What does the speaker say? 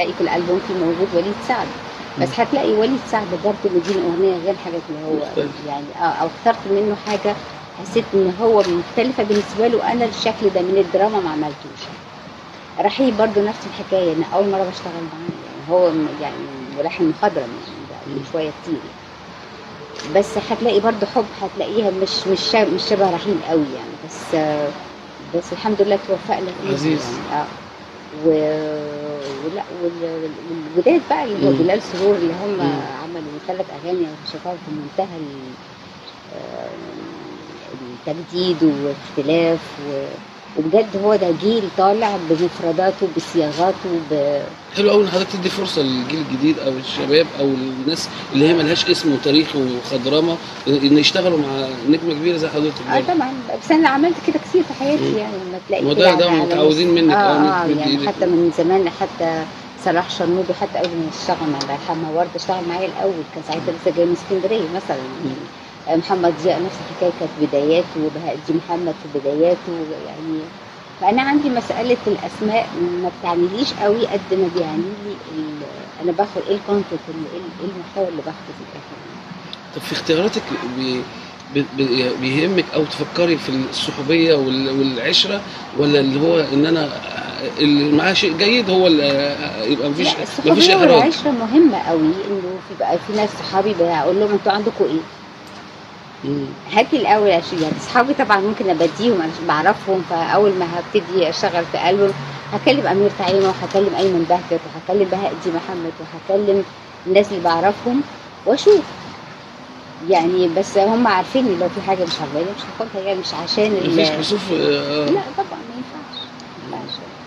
هتلاقي في الالبوم في موجود وليد سعد بس هتلاقي وليد سعد برضه مدين اغنيه غير حاجات اللي هو مختلف. يعني اه او اخترت منه حاجه حسيت ان هو مختلفه بالنسبه له انا الشكل ده من الدراما ما عملتوش رحيم برضه نفس الحكايه ان اول مره بشتغل معاه يعني هو م- يعني ملحن مخضرم يعني بقى من شويه كتير يعني. بس هتلاقي برضه حب هتلاقيها مش مش شا- مش شبه رحيم قوي يعني بس آه، بس الحمد لله توفقنا فيه عزيز. يعني اه و... ولا وال- والجداد بقى اللي هو مم. بلال سرور اللي هم مم. عملوا ثلاث اغاني شايفاهم في منتهى ال- آه، التجديد واختلاف و... وبجد هو ده جيل طالع بمفرداته بصياغاته ب... حلو قوي ان حضرتك تدي فرصه للجيل الجديد او الشباب او الناس اللي هي ملهاش اسم وتاريخ وخضرمه ان يشتغلوا مع نجمه كبيره زي حضرتك اه برضه. طبعا بس انا عملت كده كتير في حياتي مم. يعني لما تلاقي ما كده ده- ده على- على متعودين مس- منك، اه, اه، آه إنك تدي يعني إيدك. حتى من زمان حتى صلاح شرنوبي حتى قبل ما يشتغل مع الله يرحمها ورده اشتغل معايا الاول كان ساعتها لسه جاي من اسكندريه مثلا آه، محمد ضياء نفس الحكايه كانت بداياته وبهاء الدين محمد في بداياته يعني فانا عندي مساله الاسماء ما بتعنيليش قوي قد ما بيعني لي ال- انا باخد ايه الكونتنت ايه إيه المحتوى اللي باخده في الاخر طب في اختياراتك بي بي- بي- بيهمك او تفكري في الصحوبيه وال- والعشره ولا اللي هو ان انا اللي معاه شيء جيد هو اللي يبقى مفيش لا مفيش الصحوبيه احراج والعشره مهمه قوي انه في بقى في ناس صحابي بقول لهم انتوا عندكم ايه؟ مم. هاتي الاول عشان يعني اصحابي طبعا ممكن ابديهم انا مش بعرفهم فاول ما هبتدي اشتغل في البوم هكلم امير تعيمه وهكلم ايمن بهجت وهكلم بهاء الدين محمد وهكلم الناس اللي بعرفهم واشوف يعني بس هم عارفين إن لو في حاجه مش عجباني مش هاخدها يعني مش عشان ال- مفيش كسوف آه، لا طبعا ما ينفعش ما ينفعش